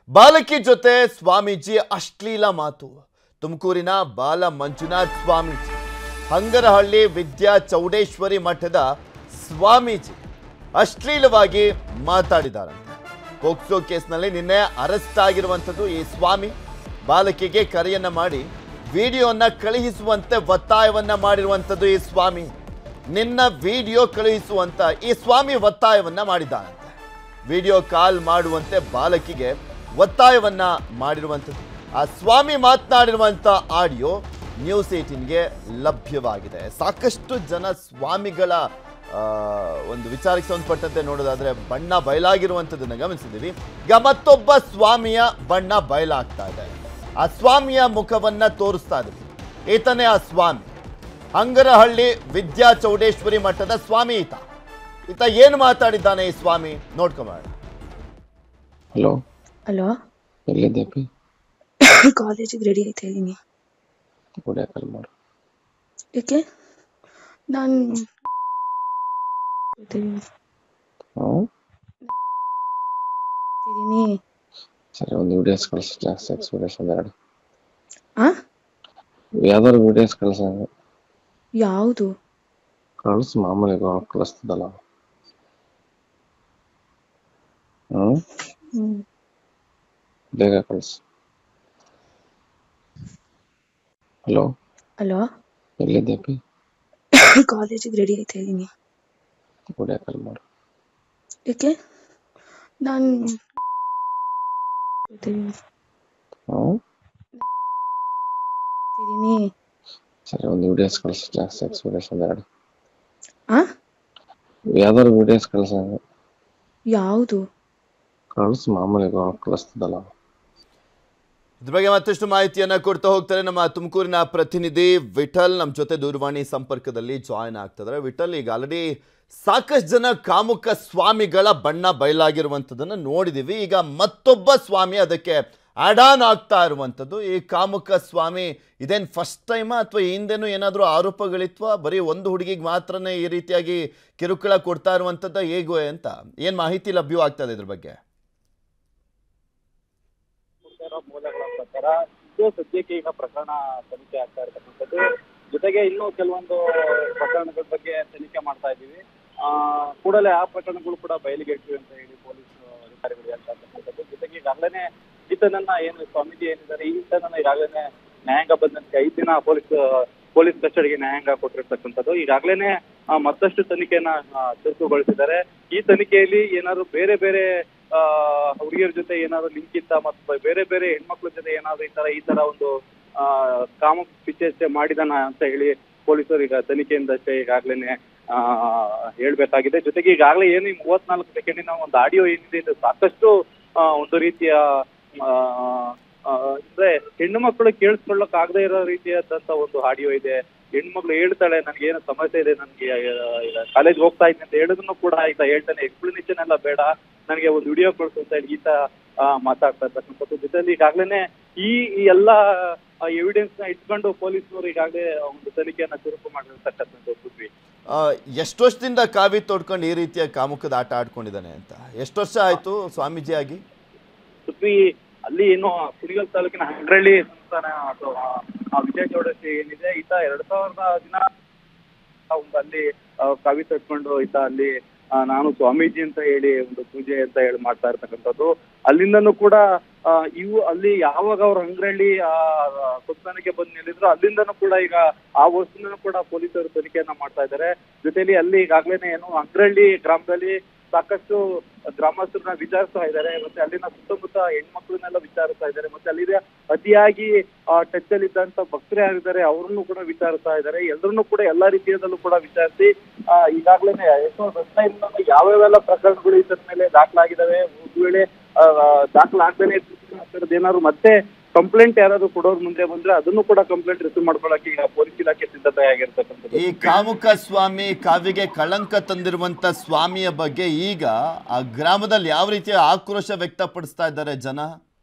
ಬಾಲಕಿ ಜೊತೆ ಸ್ವಾಮೀಜಿ ಅಶ್ಲೀಲ ಮಾತು ತುಮಕೂರಿನ ಬಾಲ ಮಂಜುನಾಥ್ ಸ್ವಾಮೀಜಿ ಹಂಗರಹಳ್ಳಿ ವಿದ್ಯಾ ಚೌಡೇಶ್ವರಿ ಮಠದ ಸ್ವಾಮೀಜಿ ಅಶ್ಲೀಲವಾಗಿ ಮಾತಾಡಿದಾರಂತೆ ಪೋಕ್ಸೋ ಕೇಸ್ನಲ್ಲಿ ನಿನ್ನೆ ಅರೆಸ್ಟ್ ಆಗಿರುವಂಥದ್ದು ಈ ಸ್ವಾಮಿ ಬಾಲಕಿಗೆ ಕರೆಯನ್ನ ಮಾಡಿ ವಿಡಿಯೋನ ಕಳುಹಿಸುವಂತೆ ಒತ್ತಾಯವನ್ನ ಮಾಡಿರುವಂಥದ್ದು ಈ ಸ್ವಾಮಿ ನಿನ್ನ ವಿಡಿಯೋ ಕಳುಹಿಸುವಂತ ಈ ಸ್ವಾಮಿ ಒತ್ತಾಯವನ್ನ ಮಾಡಿದ್ದಾನಂತೆ ವಿಡಿಯೋ ಕಾಲ್ ಮಾಡುವಂತೆ ಬಾಲಕಿಗೆ ಒತ್ತಾಯವನ್ನ ಮಾಡಿರುವಂಥದ್ದು ಆ ಸ್ವಾಮಿ ಮಾತನಾಡಿರುವಂಥ ಆಡಿಯೋ ನ್ಯೂಸ್ ಏಟೀನ್ಗೆ ಲಭ್ಯವಾಗಿದೆ ಸಾಕಷ್ಟು ಜನ ಸ್ವಾಮಿಗಳ ಆ, ಒಂದು ವಿಚಾರಕ್ಕೆ ಸಂಬಂಧಪಟ್ಟಂತೆ ನೋಡೋದಾದ್ರೆ ಬಣ್ಣ ಬಯಲಾಗಿರುವಂಥದ್ದನ್ನು ಗಮನಿಸಿದ್ದೀವಿ ಈಗ ಮತ್ತೊಬ್ಬ ಸ್ವಾಮಿಯ ಬಣ್ಣ ಬಯಲಾಗ್ತಾ ಇದೆ ಆ ಸ್ವಾಮಿಯ ಮುಖವನ್ನ ತೋರಿಸ್ತಾ ಇದ್ದೀವಿ ಈತನೇ ಆ ಸ್ವಾಮಿ ಹಂಗರಹಳ್ಳಿ ವಿದ್ಯಾ ಚೌಡೇಶ್ವರಿ ಮಠದ ಸ್ವಾಮಿ ಈತ ಈತ ಏನು ಮಾತಾಡಿದ್ದಾನೆ ಈ ಸ್ವಾಮಿ ನೋಡ್ಕೊಂಬ ಹಲೋ ಹಲೋ ಎಲ್ಲಿದ್ದೆ ಪಿ ಕಾಲೇಜಿಗೆ ರೆಡಿ ಆಯ್ತಾ ಇದ್ದೀನಿ ವಿಡಿಯೋ ಕಾಲ್ ಮಾಡು ಏಕೆ ನಾನು ಹ್ಞೂ ಇದ್ದೀನಿ ಸರಿ ಒಂದು ವಿಡಿಯೋಸ್ ಕಳಿಸು ಜಾಸ್ತಿ ಎಕ್ಸ್ಪೀರಿಯನ್ಸ್ ಒಂದೆರಡು ಆ ಯಾವ್ದಾದ್ರು ವಿಡಿಯೋಸ್ ಕಳಿಸ ಯಾವುದು ಕಳಿಸು ಮಾಮೂಲಿ ಅವ್ನು ಕಳಿಸ್ತದಲ್ಲ ಹ್ಞೂ ಹ್ಮ್ ಬೇಗ ಕಳಿಸು ಹಲೋ ಹಲೋ ಎಲ್ಲಿದ್ದೆ ಪಿ ಕಾಲೇಜಿಗೆ ರೆಡಿ ಆಯ್ತಾ ಇದ್ದೀನಿ ವಿಡಿಯೋ ಕಾಲ್ ಮಾಡು ಏಕೆ ನಾನು ಹ್ಞೂ ಇದ್ದೀನಿ ಸರಿ ಒಂದು ವಿಡಿಯೋಸ್ ಕಳಿಸು ಜಾಸ್ತಿ ಎಕ್ಸ್ಪೀರಿಯನ್ಸ್ ಒಂದೆರಡು ಆ ಯಾವ್ದಾದ್ರು ವಿಡಿಯೋಸ್ ಕಳಿಸ ಯಾವುದು ಕಳಿಸು ಮಾಮೂಲಿ ಅವ್ನು ಕಳಿಸ್ತದಲ್ಲ ಇದ್ರ ಬಗ್ಗೆ ಮತ್ತಷ್ಟು ಮಾಹಿತಿಯನ್ನ ಕೊಡ್ತಾ ಹೋಗ್ತಾರೆ ನಮ್ಮ ತುಮಕೂರಿನ ಪ್ರತಿನಿಧಿ ವಿಠಲ್ ನಮ್ಮ ಜೊತೆ ದೂರವಾಣಿ ಸಂಪರ್ಕದಲ್ಲಿ ಜಾಯ್ನ್ ಆಗ್ತಿದ್ದಾರೆ ವಿಠಲ್ ಈಗ ಆಲ್ರೆಡಿ ಸಾಕಷ್ಟು ಜನ ಕಾಮುಕ ಸ್ವಾಮಿಗಳ ಬಣ್ಣ ಬಯಲಾಗಿರುವಂಥದ್ದನ್ನು ನೋಡಿದ್ದೀವಿ ಈಗ ಮತ್ತೊಬ್ಬ ಸ್ವಾಮಿ ಅದಕ್ಕೆ ಆಡ್ ಆನ್ ಆಗ್ತಾ ಇರುವಂಥದ್ದು ಈ ಕಾಮುಕ ಸ್ವಾಮಿ ಇದೇನು ಫಸ್ಟ್ ಟೈಮಾ ಅಥವಾ ಈ ಹಿಂದೆನೂ ಏನಾದರೂ ಆರೋಪಗಳಿತ್ವಾ ಬರೀ ಒಂದು ಹುಡುಗಿಗೆ ಮಾತ್ರನೇ ಈ ರೀತಿಯಾಗಿ ಕಿರುಕುಳ ಕೊಡ್ತಾ ಇರುವಂಥದ್ದು ಹೇಗೋ ಅಂತ ಏನು ಮಾಹಿತಿ ಲಭ್ಯವಾಗ್ತದೆ ಇದ್ರ ಬಗ್ಗೆ ಇರೋ ಮೂಲಗಳ ಪ್ರಕಾರ ಇದು ಸದ್ಯಕ್ಕೆ ಈಗ ಪ್ರಕರಣ ತನಿಖೆ ಆಗ್ತಾ ಇರ್ತಕ್ಕಂಥದ್ದು ಜೊತೆಗೆ ಇನ್ನೂ ಕೆಲವೊಂದು ಪ್ರಕರಣಗಳ ಬಗ್ಗೆ ತನಿಖೆ ಮಾಡ್ತಾ ಇದ್ದೀವಿ ಆ, ಕೂಡಲೇ ಆ ಪ್ರಕರಣಗಳು ಕೂಡ ಬಯಲಿಗೆ ಇಟ್ಟಿವೆ ಅಂತ ಹೇಳಿ ಪೊಲೀಸ್ ಅಧಿಕಾರಿಗಳು ಹೇಳ್ತಾ ಇರ್ತಕ್ಕಂಥದ್ದು ಜೊತೆಗೆ ಈಗಾಗಲೇ ಈತನನ್ನ ಏನು ಸ್ವಾಮೀಜಿ ಏನಿದ್ದಾರೆ ಈತನನ್ನ ಈಗಾಗಲೇ ನ್ಯಾಯಾಂಗ ಬಂಧನಕ್ಕೆ ಐದು ದಿನ ಪೊಲೀಸ್ ಪೊಲೀಸ್ ಕಸ್ಟಡಿಗೆ ನ್ಯಾಯಾಂಗ ಕೊಟ್ಟಿರ್ತಕ್ಕಂಥದ್ದು ಈಗಾಗಲೇ ಮತ್ತಷ್ಟು ತನಿಖೆಯನ್ನ ಆ, ಚುರುಕುಗೊಳಿಸಿದ್ದಾರೆ ಈ ತನಿಖೆಯಲ್ಲಿ ಏನಾದ್ರು ಬೇರೆ ಬೇರೆ ಆ, ಹುಡುಗಿಯರ ಜೊತೆ ಏನಾದ್ರು ಲಿಂಕ್ ಇತ್ತ ಮತ್ತು ಬೇರೆ ಬೇರೆ ಹೆಣ್ಮಕ್ಳ ಜೊತೆ ಏನಾದ್ರು ಈ ತರ ಈ ತರ ಒಂದು ಆ, ಕಾಮ ಪಿಚೇಷ್ಟೆ ಮಾಡಿದಾನ ಅಂತ ಹೇಳಿ ಪೊಲೀಸರು ಈಗ ತನಿಖೆಯಿಂದಷ್ಟೇ ಈಗಾಗ್ಲೇನೆ ಆ, ಹೇಳ್ಬೇಕಾಗಿದೆ ಜೊತೆಗೆ ಈಗಾಗಲೇ ಏನು ಈ ಮೂವತ್ನಾಲ್ಕು ಸೆಕೆಂಡಿನ ಒಂದು ಆಡಿಯೋ ಏನಿದೆ ಇದು ಸಾಕಷ್ಟು ಆ, ಒಂದು ರೀತಿಯ ಆ, ಆ, ಅಂದ್ರೆ ಹೆಣ್ಣು ಮಕ್ಕಳು ಕೇಳಿಸ್ಕೊಳ್ಳಕ್ ಆಗದೆ ಇರೋ ರೀತಿಯಾದಂತ ಒಂದು ಆಡಿಯೋ ಇದೆ ಹೆಣ್ಮಕ್ಳು ಹೇಳ್ತಾಳೆ ನನ್ಗೆ ಏನು ಸಮಸ್ಯೆ ಇದೆ ನನ್ಗೆ ಕಾಲೇಜ್ ಹೋಗ್ತಾ ಇದ್ದೀನಿ ಅಂತ ಹೇಳಿದ್ರು ಕೂಡ ಈತ ಹೇಳ್ತಾನೆ ಎಕ್ಸ್ಪ್ಲನೇಷನ್ ಎಲ್ಲ ಬೇಡ ನನಗೆ ಒಂದು ವಿಡಿಯೋ ಕಳಿಸು ಅಂತ ಹೇಳಿ ಈತ ಆ, ಮಾತಾಡ್ತಾ ಇರ್ತಕ್ಕಂಥದ್ದು ಜೊತೆಲಿ ಈಗಾಗಲೇ ಈ ಈ ಎಲ್ಲ ಎವಿಡೆನ್ಸ್ ನ ಇಟ್ಕೊಂಡು ಪೊಲೀಸರು ಈಗಾಗಲೇ ಒಂದು ತನಿಖೆಯನ್ನ ಚುರುಕು ಮಾಡಿರ್ತಕ್ಕಂಥದ್ದು ಪೃಥ್ವಿ ಆ, ಎಷ್ಟು ವರ್ಷದಿಂದ ಕಾವಿ ತೋಡ್ಕೊಂಡು ಈ ರೀತಿಯ ಕಾಮುಕದ ಆಟ ಆಡ್ಕೊಂಡಿದ್ದಾನೆ ಅಂತ ಎಷ್ಟು ವರ್ಷ ಆಯ್ತು ಸ್ವಾಮೀಜಿ ಆಗಿ ಪೃಥ್ವಿ ಅಲ್ಲಿ ಏನು ಕುಣಿಗಲ್ ತಾಲೂಕಿನ ಹಂಡ್ರಳ್ಳಿ ಸಂಸ್ಥಾನ ಅಥವಾ ಆ ವಿಜಯ ಚೌಡಸಿ ಏನಿದೆ ಈತ ಎರಡ್ ಸಾವಿರದ ದಿನ ಒಂದು ಅಲ್ಲಿ ಆ, ಕಾವಿ ತಟ್ಕೊಂಡು ಈತ ಅಲ್ಲಿ ಆ, ನಾನು ಸ್ವಾಮೀಜಿ ಅಂತ ಹೇಳಿ ಒಂದು ಪೂಜೆ ಅಂತ ಹೇಳಿ ಮಾಡ್ತಾ ಇರ್ತಕ್ಕಂಥದ್ದು ಅಲ್ಲಿಂದನೂ ಕೂಡ ಆ, ಇವು ಅಲ್ಲಿ ಯಾವಾಗ ಅವ್ರು ಹಂಗ್ರಳ್ಳಿ ಆ ಸಂಸ್ಥಾನಕ್ಕೆ ಬಂದು ನಿಲ್ಲಿದ್ರು ಅಲ್ಲಿಂದನೂ ಕೂಡ ಈಗ ಆ ವರ್ಷದಿಂದನೂ ಕೂಡ ಪೊಲೀಸರು ತನಿಖೆಯನ್ನ ಮಾಡ್ತಾ ಇದ್ದಾರೆ ಜೊತೆಲಿ ಅಲ್ಲಿ ಈಗಾಗ್ಲೇನೆ ಏನು ಅಂಗ್ರಳ್ಳಿ ಗ್ರಾಮದಲ್ಲಿ ಸಾಕಷ್ಟು ಗ್ರಾಮಸ್ಥರನ್ನ ವಿಚಾರಿಸ್ತಾ ಇದ್ದಾರೆ ಮತ್ತೆ ಅಲ್ಲಿನ ಸುತ್ತಮುತ್ತ ಹೆಣ್ಮಕ್ಳನ್ನೆಲ್ಲ ವಿಚಾರಿಸ್ತಾ ಇದ್ದಾರೆ ಮತ್ತೆ ಅಲ್ಲಿದೆ ಅತಿಯಾಗಿ ಟಚ್ ಅಲ್ಲಿ ಇದ್ದಂತ ಭಕ್ತರು ಯಾರಿದ್ದಾರೆ ಅವ್ರನ್ನು ಕೂಡ ವಿಚಾರಿಸ್ತಾ ಇದ್ದಾರೆ ಎಲ್ಲರನ್ನೂ ಕೂಡ ಎಲ್ಲಾ ರೀತಿಯದಲ್ಲೂ ಕೂಡ ವಿಚಾರಿಸಿ ಆ, ಈಗಾಗ್ಲೇನೆ ಎರಡ್ ಸಾವಿರದ ಹದಿನೈದರಿಂದ ಯಾವ್ಯಾವೆಲ್ಲ ಪ್ರಕರಣಗಳು ಇದರ ಮೇಲೆ ದಾಖಲಾಗಿದ್ದಾವೆ ಒಂದು ವೇಳೆ ಆ, ದಾಖಲಾಗ್ದೇನೆ ಏನಾದ್ರು ಮತ್ತೆ ಕಂಪ್ಲೇಂಟ್ ಯಾರಾದ್ರು ಕೊಡೋರ್ ಮುಂದೆ ಬಂದ್ರೆ ಅದನ್ನು ಕೂಡ ಕಂಪ್ಲೇಂಟ್ ರಿಸೀವ್ ಮಾಡ್ಕೊಳಕ್ಕೆ ಈಗ ಪೊಲೀಸ್ ಇಲಾಖೆ ಸಿದ್ಧತೆ ಆಗಿರ್ತಕ್ಕಂಥದ್ದು ಈ ಕಾಮುಕ ಸ್ವಾಮಿ ಕಾವಿಗೆ ಕಳಂಕ ತಂದಿರುವಂತ ಸ್ವಾಮಿಯ ಬಗ್ಗೆ ಈಗ ಆ ಗ್ರಾಮದಲ್ಲಿ ಯಾವ ರೀತಿಯ ಆಕ್ರೋಶ ವ್ಯಕ್ತಪಡಿಸ್ತಾ ಇದ್ದಾರೆ ಜನ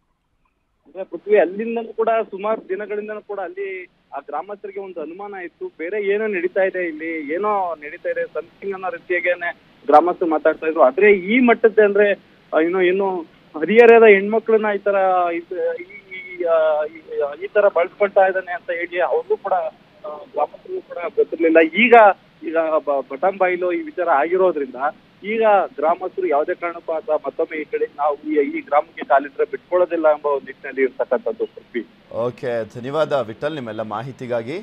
ಅಂದ್ರೆ ಪೃಥ್ವಿ ಅಲ್ಲಿಂದಲೂ ಕೂಡ ಸುಮಾರು ದಿನಗಳಿಂದನೂ ಕೂಡ ಅಲ್ಲಿ ಆ ಗ್ರಾಮಸ್ಥರಿಗೆ ಒಂದು ಅನುಮಾನ ಇತ್ತು ಬೇರೆ ಏನೋ ನಡೀತಾ ಇದೆ ಇಲ್ಲಿ ಏನೋ ನಡೀತಾ ಇದೆ ಸಮಥಿಂಗ್ ಅನ್ನೋ ರೀತಿಯಾಗೇನೆ ಗ್ರಾಮಸ್ಥರು ಮಾತಾಡ್ತಾ ಇದ್ರು ಆದ್ರೆ ಈ ಮಟ್ಟದ್ದೇ ಅಂದ್ರೆ ಆ, ಇನ್ನು ಏನು ಹದಿಹರೆಯದ ಹೆಣ್ಮಕ್ಳನ್ನ ಈ ತರ ಇದ್- ಈ- ಈ- ಆ, ಈ- ಈ ತರ ಬಳಸ್ಕೊಳ್ತಾ ಇದ್ದಾನೆ ಅಂತ ಹೇಳಿ ಅವ್ರಿಗೂ ಕೂಡ ಆ, ಗ್ರಾಮಸ್ಥರಿಗೂ ಕೂಡ ಗೊತ್ತಿರ್ಲಿಲ್ಲ ಈಗ ಈಗ ಬ- ಬಟನ್ ಬಾಯಿಲು ಈ ವಿಚಾರ ಆಗಿರೋದ್ರಿಂದ ಈಗ ಗ್ರಾಮಸ್ಥರು ಯಾವುದೇ ಕಾರಣಕ್ಕೂ ಆತ ಮತ್ತೊಮ್ಮೆ ಈ ಕಡೆ ನಾವು ಈ- ಈ ಗ್ರಾಮಕ್ಕೆ ಕಾಲಿಟ್ರೆ ಬಿಟ್ಕೊಳ್ಳೋದಿಲ್ಲ ಎಂಬ ಒಂದು ನಿಟ್ಟಿನಲ್ಲಿ ಇರ್ತಕ್ಕಂಥದ್ದು ಪೃಥ್ವಿ ಓಕೆ ಧನ್ಯವಾದ ವಿಠಲ್ ನಿಮ್ಮೆಲ್ಲ ಮಾಹಿತಿಗಾಗಿ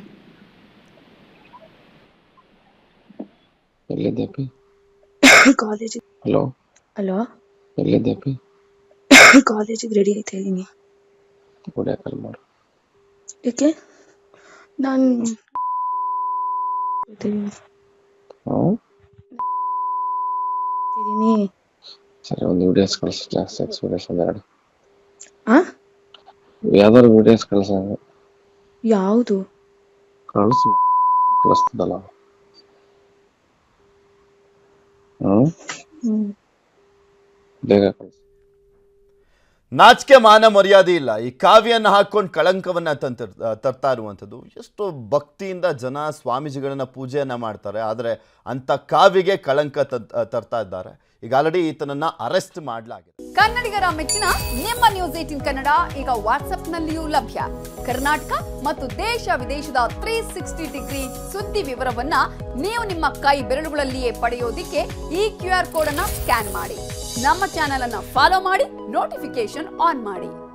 ಎಲ್ಲಿದ್ದೆ ಅಪ್ಪಿ ಕಾಲೇಜಿಗೆ ಹಲೋ ಅಲೋ ಎಲ್ಲಿದ್ದೆ ಅಪ್ಪಿ ಕಾಲೇಜಿಗೆ ರೆಡಿ ಆಯ್ತಾ ಇದ್ದೀನಿ ವಿಡಿಯೋ ಕಾಲ್ ಮಾಡು ಏಕೆ ನಾನು ಹ್ಞೂ ಇದ್ದೀನಿ ಸರಿ ಒಂದು ವಿಡಿಯೋಸ್ ಕಳಿಸು ಜಾಸ್ತಿ ಸೆಕ್ಸ್ ವಿಡಿಯೋಸ್ ಒಂದೆರಡು ಆ ಯಾವ್ದಾದ್ರು ವಿಡಿಯೋಸ್ ಕಳಿಸ ಯಾವುದು ಕಳಿಸು ಕಳಿಸ್ತದಲ್ಲ ಹ್ಞೂ ಹ್ಮ್ ಬೇಗ ಕಳಿಸು ನಾಚಿಕೆ ಮಾನ ಮರ್ಯಾದೆ ಇಲ್ಲ ಈ ಕಾವ್ಯನ ಹಾಕೊಂಡು ಕಳಂಕವನ್ನ ತಂತಿರ್ ತರ್ತಾ ಇರುವಂಥದ್ದು ಎಷ್ಟು ಭಕ್ತಿಯಿಂದ ಜನ ಸ್ವಾಮೀಜಿಗಳನ್ನ ಪೂಜೆಯನ್ನ ಮಾಡ್ತಾರೆ ಆದರೆ ಅಂಥ ಕಾವ್ಯಗೆ ಕಳಂಕ ತತ್- ತರ್ತಾ ಇದ್ದಾರೆ ಈಗ ಆಲ್ರೆಡಿ ಈತನನ್ನ ಅರೆಸ್ಟ್ ಮಾಡಲಾಗಿದೆ ಕನ್ನಡಿಗರ ಮೆಚ್ಚಿನ ನಿಮ್ಮ ನ್ಯೂಸ್ ಏಟಿನ್ ಕನ್ನಡ ಈಗ ವಾಟ್ಸ್ಆಪ್ನಲ್ಲಿಯೂ ಲಭ್ಯ ಕರ್ನಾಟಕ ಮತ್ತು ದೇಶ ವಿದೇಶದ ತ್ರೀ ಸಿಕ್ಸ್ಟಿ ಡಿಗ್ರಿ ಸುದ್ದಿ ವಿವರವನ್ನ ನೀವು ನಿಮ್ಮ ಕೈ ಬೆರಳುಗಳಲ್ಲಿಯೇ ಪಡೆಯೋದಿಕ್ಕೆ ಈ ಕ್ಯೂ ಆರ್ ಕೋಡ್ ಅನ್ನ ಸ್ಕ್ಯಾನ್ ಮಾಡಿ ನಮ್ಮ ಚಾನೆಲ್ ಅನ್ನ ಫಾಲೋ ಮಾಡಿ ನೋಟಿಫಿಕೇಶನ್ ಆನ್ ಮಾಡಿ